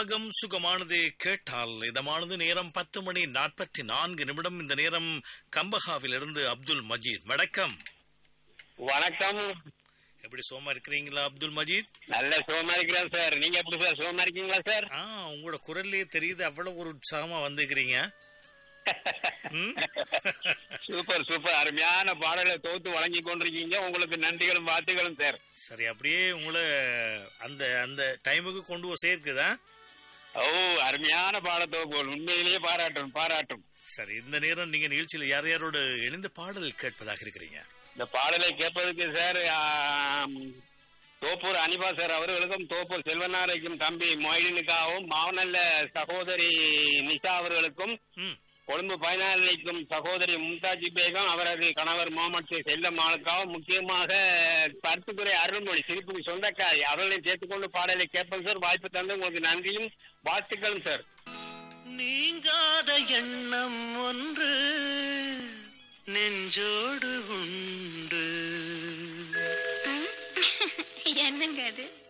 ராகம் சுகமானது கேட்டால் இதமானது நேரம் பத்து மணி நாற்பத்தி நான்கு நிமிடம் இந்த நேரம் கம்பஹாவிலிருந்து அப்துல் மஜீத் வணக்கம் வணக்கம் எப்படி சோமா இருக்கிறீங்களா அப்துல் மஜீத் நல்ல சுகமா இருக்கிறேன் சார் நீங்க எப்படி சார் சுகமா இருக்கீங்களா சார் ஆ உங்களோட குரல்லே தெரியுது அவ்வளவு ஒரு உற்சாகமா வந்துக்கிறீங்க ம்? சூப்பர் சூப்பர் அருமையான பாடலை தொகுத்து வழங்கி கொண்டிருக்கீங்க உங்களுக்கு நன்றிகளும் வாழ்த்துகளும் சார் சரி அப்படியே உங்களை அந்த அந்த டைமுக்கு கொண்டு போய் சேர்க்குதா ஓ அருமையான பாட தொகுப்பு உண்மையிலேயே பாராட்டும் பாராட்டும் சரி இந்த நேரம் நீங்க நிகழ்ச்சியில யார் யாரோட இணைந்து பாடல் கேட்பதாக இருக்கிறீங்க இந்த பாடலை கேட்பதற்கு சார் ஆம், தோப்பூர் அனிபா சார் அவர்களுக்கும் தோப்பூர் செல்வனாரைக்கும் தம்பி மொய்டினுக்காகவும் மாவனல்ல சகோதரி நிஷா அவர்களுக்கும் ம் கொழும்பு பயனாளிக்கும் சகோதரி மும்தாஜி பேகம் அவரது கணவர் முகமது செல்லம்மாளுக்காகவும் முக்கியமாக பருத்துக்குறை அருள்மொழி சிரிப்புக்கு சொந்தக்காரி அவர்களையும் சேர்த்துக்கொண்டு பாடலை கேட்போம் சார் வாய்ப்பு தந்து உங்களுக்கு நன்றியும் வாழ்த்துக்களும் சார் நீங்காத எண்ணம் ஒன்று நெஞ்சோடு உண்டு என்னங்க அது